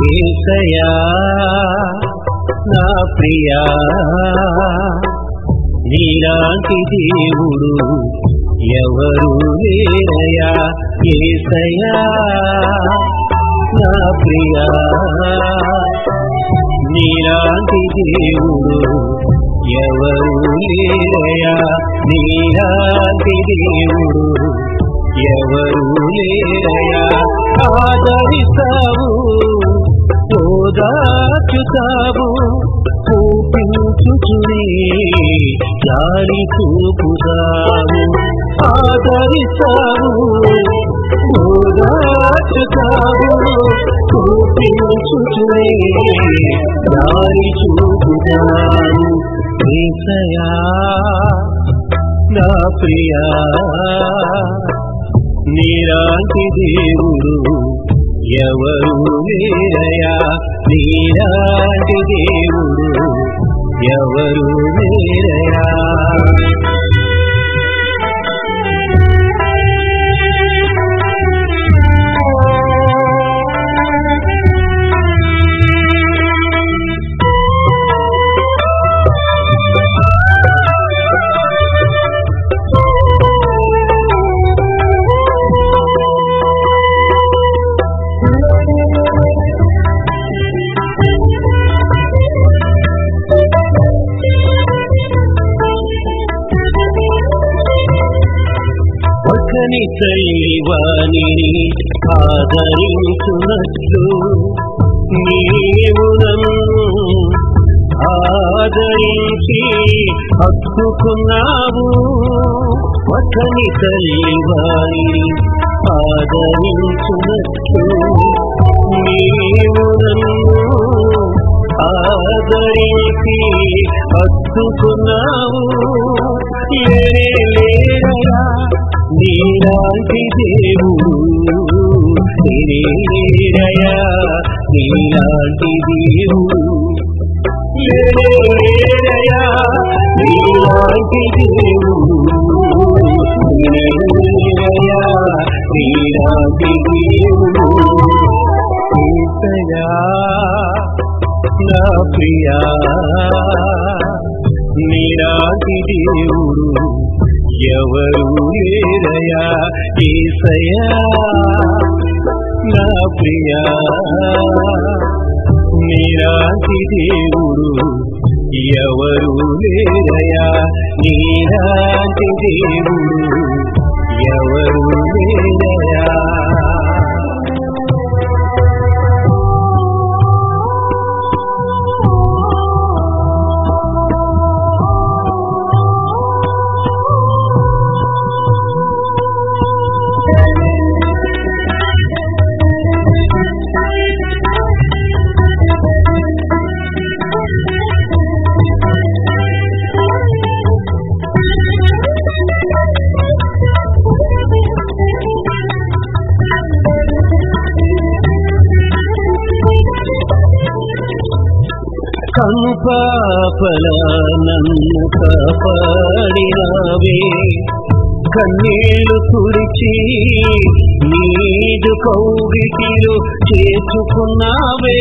ఏసయా నా ప్రియా నీలాంటి దేవుడు ఎవరు లేరయా ఏసయా నా ప్రియా నీలాంటి దేవుడు ఎవరు లేరయా నీలాంటి దేవుడు ఎవరు లేరయా ఆదరిస్తావు ఓదాచుతావు చూపించుచునే జాలి చూపుతావు ఆదరిస్తావు ఓదాచుతావు చూపించుచునే జాలి చూపుతావు ఏసయా నా ప్రియా నీరాంటి దేవుడు ఎవరు లేరయా నీరాంటి దేవుడు ఎవరు లేరయా పక్కని తల్లి వాణిని ఆదరించున్నట్లు నీవు నన్ను ఆదరించి హత్తుకున్నావు పక్కని తల్లి వాణిని ఆదరించున్నట్లు నీవు నన్ను ఆదరించి హత్తుకున్నావు లేరయా నీలాంటి దేవుడు లేరయా నీలాంటి దేవుడు లేరయా నీలాంటి దేవుడు లేరయా నీలాంటి దేవుడు ఏసయ్యా నా ప్రియా నీలాంటి దేవుడు ఎవరు లేరయా ఏసయా నా ప్రియా నీరాటి దేవుడు ఎవరు లేరయా నీరాటి దేవుడు ఎవరు లేరయా కనుపాపల నన్ను కాపాడినావే కన్నీళ్లు తుడిచి నీదు కౌగిటిలో చేసుకున్నావే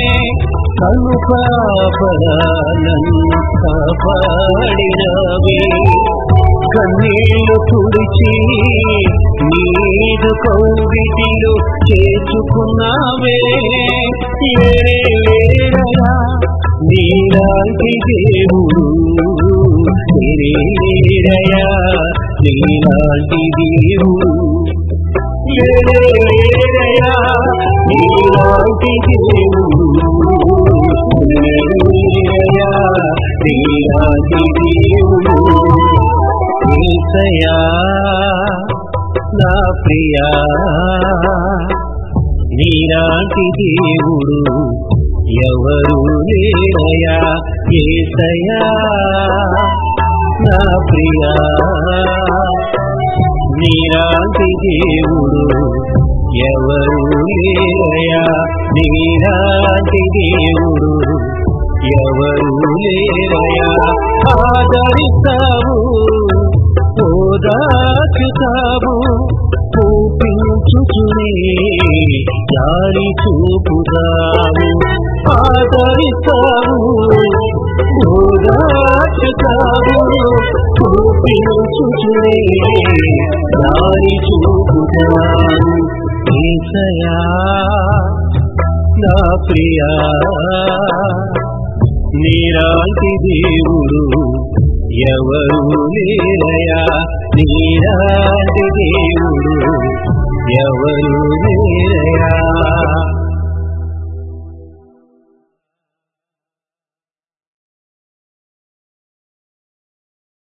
కనుపాపల నన్ను కాపాడినావే కన్నీళ్లు తుడిచి నీదు కౌగిటిలో చేసుకున్నావే లేరయా నీలాంటి దేవుడు లేరయా నీలాంటి దేవుడు లేరయా నీలాంటి దేవుడు లేరయా నీలాంటి దేవుడు ఏసయా నా ప్రియా నీలాంటి దేవుడు ఎవరు లేరయా ఏసయా నా ప్రియా నీలాంటి దేవుడు ఎవరు లేరయా నీలాంటి దేవుడు ఎవరు లేరయా ఆదరిస్తావు ఓదాచుతావు చూపించుచునే జారి చూపుతావు ఆదరిస్తావు ఓదార్చుతావు చూపించుచునే జారి చూపుతావు ఏసయా నా ప్రియా నీరాంటి దేవుడు ఎవరు లేరయా నీరాంటి దేవుడు ఎవరు లేరయా